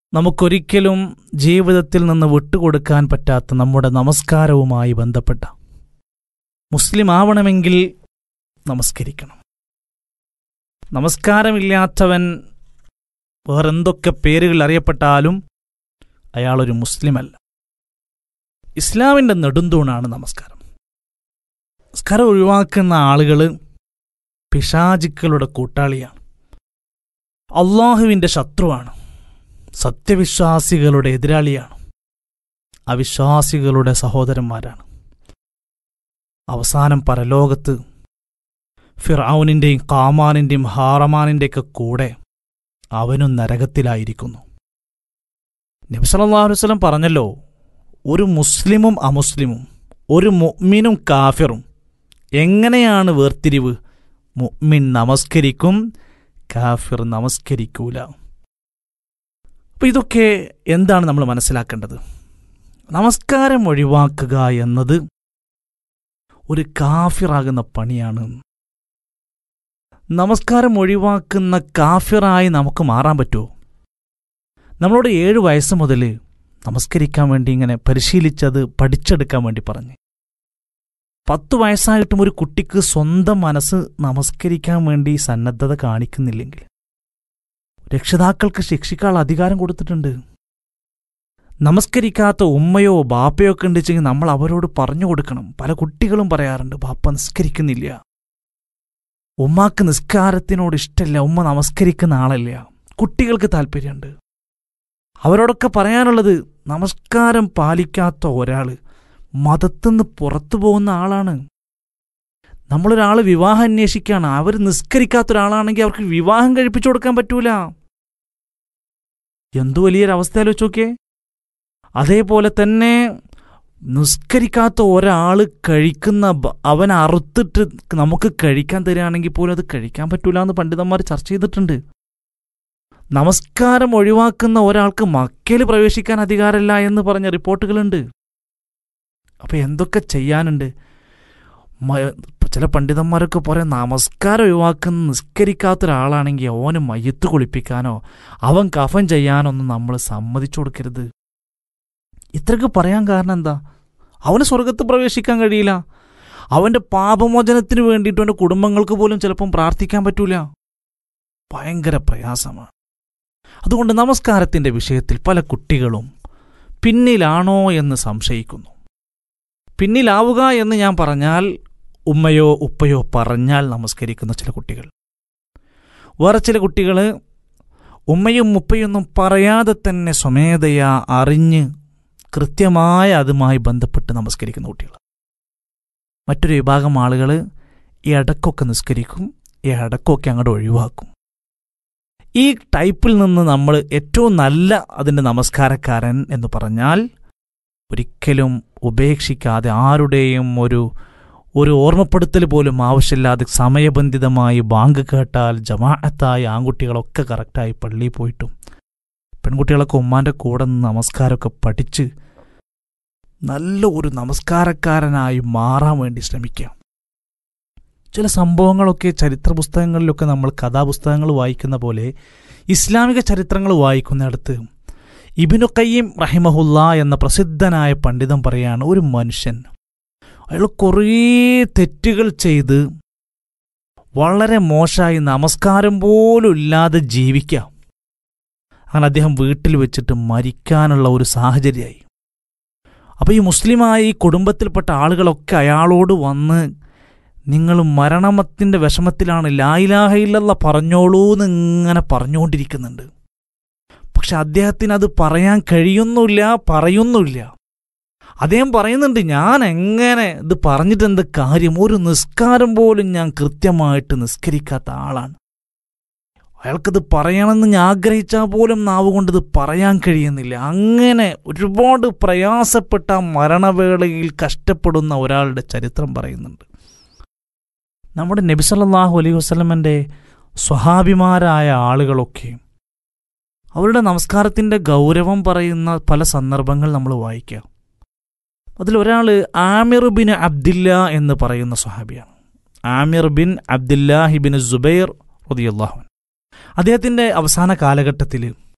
നമുക്കൊരിക്കലും ജീവിതത്തിൽ നിന്ന് വിട്ടുകൊടുക്കാൻ പറ്റാത്ത നമ്മുടെ നമസ്കാരവുമായി ബന്ധപ്പെട്ട മുസ്ലിം ആവണമെങ്കിൽ നമസ്കരിക്കണം നമസ്കാരമില്ലാത്തവൻ വേറെന്തൊക്കെ പേരുകൾ അറിയപ്പെട്ടാലും അയാളൊരു മുസ്ലിമല്ല ഇസ്ലാമിൻ്റെ നെടുന്തൂണാണ് നമസ്കാരം നമസ്കാരം ഒഴിവാക്കുന്ന ആളുകൾ പിശാചിക്കളുടെ കൂട്ടാളിയാണ് അള്ളാഹുവിൻ്റെ ശത്രുവാണ് സത്യവിശ്വാസികളുടെ എതിരാളിയാണ് അവിശ്വാസികളുടെ സഹോദരന്മാരാണ് അവസാനം പരലോകത്ത് ഫിറൌനിൻ്റെയും കാമാനിൻ്റെയും ഹാറമാനിൻ്റെയൊക്കെ കൂടെ അവനും നരകത്തിലായിരിക്കുന്നു നബിസല്ലാഹു വസ്ലം പറഞ്ഞല്ലോ ഒരു മുസ്ലിമും അമുസ്ലിമും ഒരു മുഅ്മിനും കാഫിറും എങ്ങനെയാണ് വേർതിരിവ് മുഅ്മിൻ നമസ്കരിക്കും കാഫിർ നമസ്കരിക്കൂല അപ്പൊ ഇതൊക്കെ എന്താണ് നമ്മൾ മനസ്സിലാക്കേണ്ടത് നമസ്കാരം ഒഴിവാക്കുക എന്നത് ഒരു കാഫിറാകുന്ന പണിയാണ് നമസ്കാരം ഒഴിവാക്കുന്ന കാഫിറായി നമുക്ക് മാറാൻ പറ്റുമോ നമ്മളോട് ഏഴ് വയസ്സ് മുതൽ നമസ്കരിക്കാൻ വേണ്ടി ഇങ്ങനെ പരിശീലിച്ചത് പഠിച്ചെടുക്കാൻ വേണ്ടി പറഞ്ഞു പത്ത് വയസ്സായിട്ടും ഒരു കുട്ടിക്ക് സ്വന്തം മനസ്സ് നമസ്കരിക്കാൻ വേണ്ടി സന്നദ്ധത കാണിക്കുന്നില്ലെങ്കിൽ രക്ഷിതാക്കൾക്ക് ശിക്ഷിക്കാനുള്ള അധികാരം കൊടുത്തിട്ടുണ്ട് നമസ്കരിക്കാത്ത ഉമ്മയോ ബാപ്പയോ ഒക്കെ ഉണ്ടെച്ചെങ്കിൽ നമ്മൾ അവരോട് പറഞ്ഞു കൊടുക്കണം പല കുട്ടികളും പറയാറുണ്ട് ബാപ്പ നിസ്കരിക്കുന്നില്ല ഉമ്മാക്ക് നിസ്കാരത്തിനോട് ഇഷ്ടമില്ല ഉമ്മ നമസ്കരിക്കുന്ന ആളല്ല കുട്ടികൾക്ക് താല്പര്യമുണ്ട് അവരോടൊക്കെ പറയാനുള്ളത് നമസ്കാരം പാലിക്കാത്ത ഒരാള് മതത്തുനിന്ന് പുറത്തു പോകുന്ന ആളാണ് നമ്മളൊരാൾ വിവാഹം അന്വേഷിക്കുകയാണ് അവർ നിസ്കരിക്കാത്ത ഒരാളാണെങ്കിൽ അവർക്ക് വിവാഹം കഴിപ്പിച്ചു കൊടുക്കാൻ പറ്റൂല എന്തു വലിയൊരവസ്ഥ ആലോചിച്ച് നോക്കിയേ അതേപോലെ തന്നെ നിസ്കരിക്കാത്ത ഒരാൾ കഴിക്കുന്ന ബ- അവൻ അറുത്തിട്ട് നമുക്ക് കഴിക്കാൻ തരികയാണെങ്കിൽ പോലും അത് കഴിക്കാൻ പറ്റൂല എന്ന് പണ്ഡിതന്മാർ ചർച്ച ചെയ്തിട്ടുണ്ട് നമസ്കാരം ഒഴിവാക്കുന്ന ഒരാൾക്ക് മക്കയിൽ പ്രവേശിക്കാൻ അധികാരമില്ല എന്ന് പറഞ്ഞ റിപ്പോർട്ടുകളുണ്ട് അപ്പൊ എന്തൊക്കെ ചെയ്യാനുണ്ട് മ- ചില പണ്ഡിതന്മാരൊക്കെ പറയാം നമസ്കാരം ഒഴിവാക്കുന്ന നിസ്കരിക്കാത്ത ഒരാളാണെങ്കിൽ ഓന് മയ്യത്ത് കുളിപ്പിക്കാനോ അവൻ കഫൻ ചെയ്യാനൊന്നും നമ്മൾ സമ്മതിച്ചു കൊടുക്കരുത് ഇത്രയ്ക്ക് പറയാൻ കാരണം എന്താ അവന് സ്വർഗത്ത് പ്രവേശിക്കാൻ കഴിയില്ല അവന്റെ പാപമോചനത്തിന് വേണ്ടിയിട്ട് അവന്റെ കുടുംബങ്ങൾക്ക് പോലും ചിലപ്പം പ്രാർത്ഥിക്കാൻ പറ്റൂല ഭയങ്കര പ്രയാസമാണ് അതുകൊണ്ട് നമസ്കാരത്തിന്റെ വിഷയത്തിൽ പല കുട്ടികളും പിന്നിലാണോ എന്ന് സംശയിക്കുന്നു പിന്നിലാവുക എന്ന് ഞാൻ പറഞ്ഞാൽ ഉമ്മയോ ഉപ്പയോ പറഞ്ഞാൽ നമസ്കരിക്കുന്ന ചില കുട്ടികൾ വേറെ ചില കുട്ടികൾ ഉമ്മയും ഉപ്പയൊന്നും പറയാതെ തന്നെ സ്വമേധയാ അറിഞ്ഞ് കൃത്യമായ അതുമായി ബന്ധപ്പെട്ട് നമസ്കരിക്കുന്ന കുട്ടികൾ മറ്റൊരു വിഭാഗം ആളുകൾ ഈ ഇടക്കൊക്കെ നിസ്കരിക്കും ഈ ഇടക്കൊക്കെ അങ്ങോട്ട് ഒഴിവാക്കും ഈ ടൈപ്പിൽ നിന്ന് നമ്മൾ ഏറ്റവും നല്ല അതിൻ്റെ നമസ്കാരക്കാരൻ എന്ന് പറഞ്ഞാൽ ഒരിക്കലും ഉപേക്ഷിക്കാതെ ആരുടെയും ഒരു ഒരു ഓർമ്മപ്പെടുത്തൽ പോലും ആവശ്യമില്ലാതെ സമയബന്ധിതമായി ബാങ്ക് കേട്ടാൽ ജമാഅത്തായി ആൺകുട്ടികളൊക്കെ കറക്റ്റായി പള്ളിയിൽ പോയിട്ടും പെൺകുട്ടികളൊക്കെ ഉമ്മാൻ്റെ കൂടെ നിന്ന് നമസ്കാരമൊക്കെ പഠിച്ച് നല്ല ഒരു നമസ്കാരക്കാരനായി മാറാൻ വേണ്ടി ശ്രമിക്കാം ചില സംഭവങ്ങളൊക്കെ ചരിത്ര പുസ്തകങ്ങളിലൊക്കെ നമ്മൾ കഥാപുസ്തകങ്ങൾ വായിക്കുന്ന പോലെ ഇസ്ലാമിക ചരിത്രങ്ങൾ വായിക്കുന്നിടത്ത് ഇബിനു കയ്യം റഹിമഹുല്ല എന്ന പ്രസിദ്ധനായ പണ്ഡിതൻ പറയാണ് ഒരു മനുഷ്യൻ അയാൾ കുറേ തെറ്റുകൾ ചെയ്ത് വളരെ മോശമായി നമസ്കാരം പോലും ഇല്ലാതെ ജീവിക്കാം അങ്ങനെ അദ്ദേഹം വീട്ടിൽ വെച്ചിട്ട് മരിക്കാനുള്ള ഒരു സാഹചര്യമായി അപ്പോൾ ഈ മുസ്ലിമായ ഈ കുടുംബത്തിൽപ്പെട്ട ആളുകളൊക്കെ അയാളോട് വന്ന് നിങ്ങൾ മരണമത്തിൻ്റെ വിഷമത്തിലാണ് ലായിലാഹയില്ല പറഞ്ഞോളൂ എന്ന് ഇങ്ങനെ പറഞ്ഞുകൊണ്ടിരിക്കുന്നുണ്ട് പക്ഷെ അദ്ദേഹത്തിന് അത് പറയാൻ കഴിയുന്നില്ല പറയുന്നില്ല അദ്ദേഹം പറയുന്നുണ്ട് ഞാൻ എങ്ങനെ ഇത് പറഞ്ഞിട്ട് എന്ത് കാര്യം ഒരു നിസ്കാരം പോലും ഞാൻ കൃത്യമായിട്ട് നിസ്കരിക്കാത്ത ആളാണ് അയാൾക്കത് പറയണമെന്ന് ഞാൻ ആഗ്രഹിച്ചാൽ പോലും നാവ് കൊണ്ട് ഇത് പറയാൻ കഴിയുന്നില്ല അങ്ങനെ ഒരുപാട് പ്രയാസപ്പെട്ട ആ മരണവേളയിൽ കഷ്ടപ്പെടുന്ന ഒരാളുടെ ചരിത്രം പറയുന്നുണ്ട് നമ്മുടെ നബിസല്ലാഹു അലൈഹി വസ്ലമൻ്റെ സ്വഹാഭിമാരായ ആളുകളൊക്കെ അവരുടെ നമസ്കാരത്തിൻ്റെ ഗൗരവം പറയുന്ന പല സന്ദർഭങ്ങൾ നമ്മൾ വായിക്കാം അതിലൊരാൾ ആമിർ ബിൻ അബ്ദില്ല എന്ന് പറയുന്ന സ്വഹാബിയാണ് Amir bin Abdillahi bin Zubair റതിയല്ലാഹുൻ അദ്ദേഹത്തിൻ്റെ അവസാന കാലഘട്ടത്തിൽ